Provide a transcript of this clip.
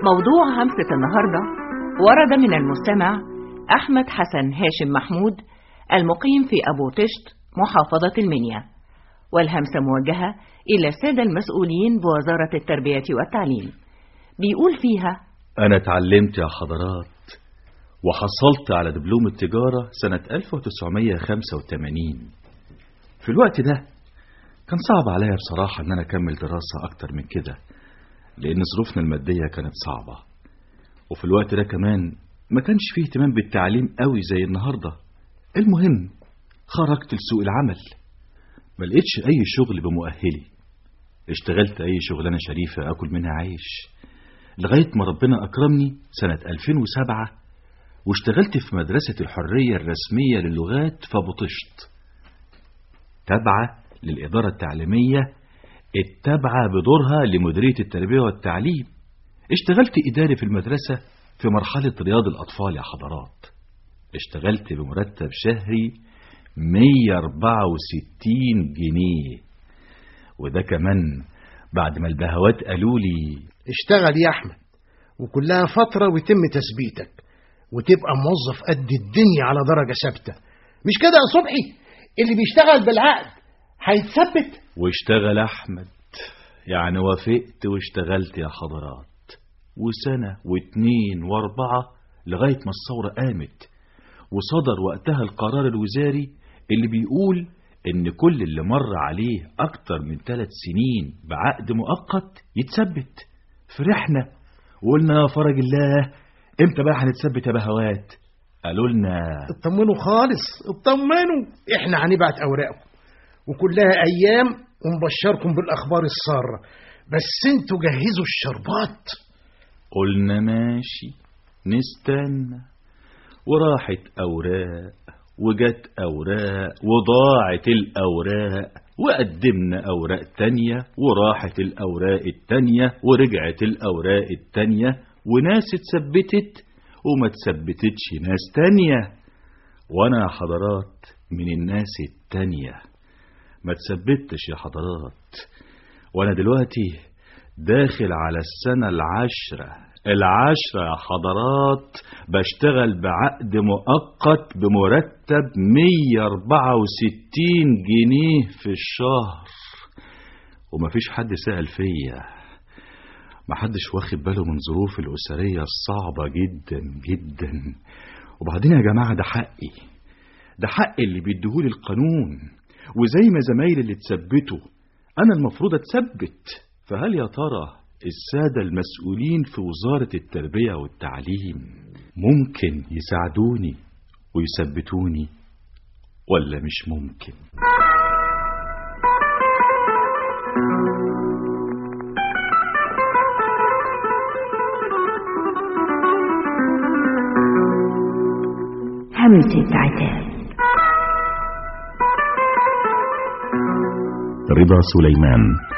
موضوع همسة النهاردة ورد من المستمع أحمد حسن هاشم محمود المقيم في أبو طشت محافظة المنيا والهمسة موجهة إلى السادة المسؤولين بوزارة التربية والتعليم بيقول فيها أنا اتعلمت يا حضرات وحصلت على دبلوم التجارة سنة 1985 في الوقت ده كان صعب عليا بصراحة إن أنا أكمل دراسة أكتر من كده لأن ظروفنا المادية كانت صعبة وفي الوقت ده كمان ما كانش فيه اهتمام بالتعليم قوي زي النهاردة المهم خرجت لسوق العمل ما لقيتش أي شغل بمؤهلي اشتغلت أي شغلانة شريفة أكل منها عيش لغاية ما ربنا أكرمني سنة 2007 واشتغلت في مدرسة الحرية الرسمية للغات في أبو طشت تابعة للإدارة التعليمية التابعة بدورها لمديرية التربية والتعليم اشتغلت إداري في المدرسة في مرحلة رياض الأطفال يا حضرات اشتغلت بمرتب شهري 164 جنيه وده كمان بعد ما البهوات قالوا لي اشتغل يا أحمد وكلها فترة ويتم تثبيتك وتبقى موظف قد الدنيا على درجة ثابتة مش كده يا صبحي اللي بيشتغل بالعقد هيتثبت واشتغل أحمد يعني وافقت واشتغلت يا حضرات وسنة واتنين واربعة لغاية ما الثورة قامت وصدر وقتها القرار الوزاري اللي بيقول إن كل اللي مر عليه أكتر من ثلاث سنين بعقد مؤقت يتثبت فرحنا وقلنا يا فرج الله امتى بقى هنتثبت يا بهوات قالوا لنا اطمنوا خالص اطمنوا احنا هنبعت اوراقكم وكلها ايام ونبشركم بالاخبار الساره بس انتوا جهزوا الشربات قلنا ماشي نستنى وراحت أوراق وجت أوراق وضاعت الأوراق وقدمنا أوراق تانية وراحت الأوراق التانية ورجعت الأوراق التانية وناس اتثبتت وما اتثبتتش ناس تانية وأنا يا حضرات من الناس التانية ما اتثبتش يا حضرات وأنا دلوقتي داخل على السنة العشرة العشرة يا حضرات بشتغل بعقد مؤقت بمرتب 164 جنيه في الشهر ومفيش حد سأل فيا محدش واخد باله من ظروفي الأسرية الصعبة جدا جدا وبعدين يا جماعة ده حقي ده حق اللي بيديهولي القانون وزي ما زمايلي اللي اتثبتوا أنا المفروض أتثبت فهل يا ترى السادة المسؤولين في وزارة التربية والتعليم ممكن يساعدوني ويثبتوني ولا مش ممكن همسة عتاب رضا سليمان